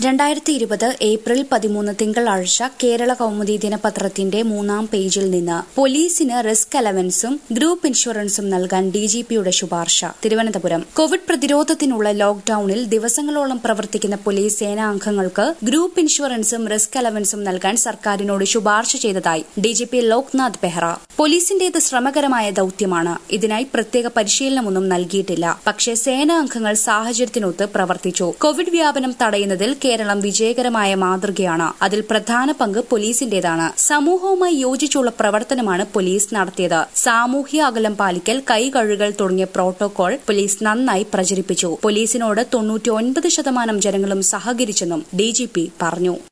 രണ്ടായിരത്തി ഇരുപത് ഏപ്രിൽ പതിമൂന്ന് തിങ്കളാഴ്ച കേരള കൗമുദി ദിനപത്രത്തിന്റെ മൂന്നാം പേജിൽ നിന്ന് പോലീസിന് റിസ്ക് അലവൻസും ഗ്രൂപ്പ് ഇൻഷുറൻസും നൽകാൻ ഡിജിപിയുടെ ശുപാർശ തിരുവനന്തപുരം കോവിഡ് പ്രതിരോധത്തിനുള്ള ലോക്ഡൌണിൽ ദിവസങ്ങളോളം പ്രവർത്തിക്കുന്ന പോലീസ് സേനാംഗങ്ങൾക്ക് ഗ്രൂപ്പ് ഇൻഷുറൻസും റിസ്ക് അലവൻസും നൽകാൻ സർക്കാരിനോട് ശുപാർശ ചെയ്തതായി ഡിജിപി ലോക്നാഥ് ബെഹ്റ പോലീസിന്റേത് ശ്രമകരമായ ദൌത്യമാണ് ഇതിനായി പ്രത്യേക പരിശീലനമൊന്നും നൽകിയിട്ടില്ല പക്ഷേ സേനാംഗങ്ങൾ സാഹചര്യത്തിനൊത്ത് പ്രവർത്തിച്ചു കോവിഡ് വ്യാപനം തടയുന്നതിൽ കേരളം വിജയകരമായ മാതൃകയാണ് അതിൽ പ്രധാന പങ്ക് പോലീസിന്റേതാണ് സമൂഹവുമായി യോജിച്ചുള്ള പ്രവർത്തനമാണ് പോലീസ് നടത്തിയത് സാമൂഹ്യ അകലം പാലിക്കൽ കൈ കഴുകൽ തുടങ്ങിയ പ്രോട്ടോകോൾ പോലീസ് നന്നായി പ്രചരിപ്പിച്ചു പോലീസിനോട് തൊണ്ണൂറ്റി ശതമാനം ജനങ്ങളും സഹകരിച്ചെന്നും ഡിജിപി പറഞ്ഞു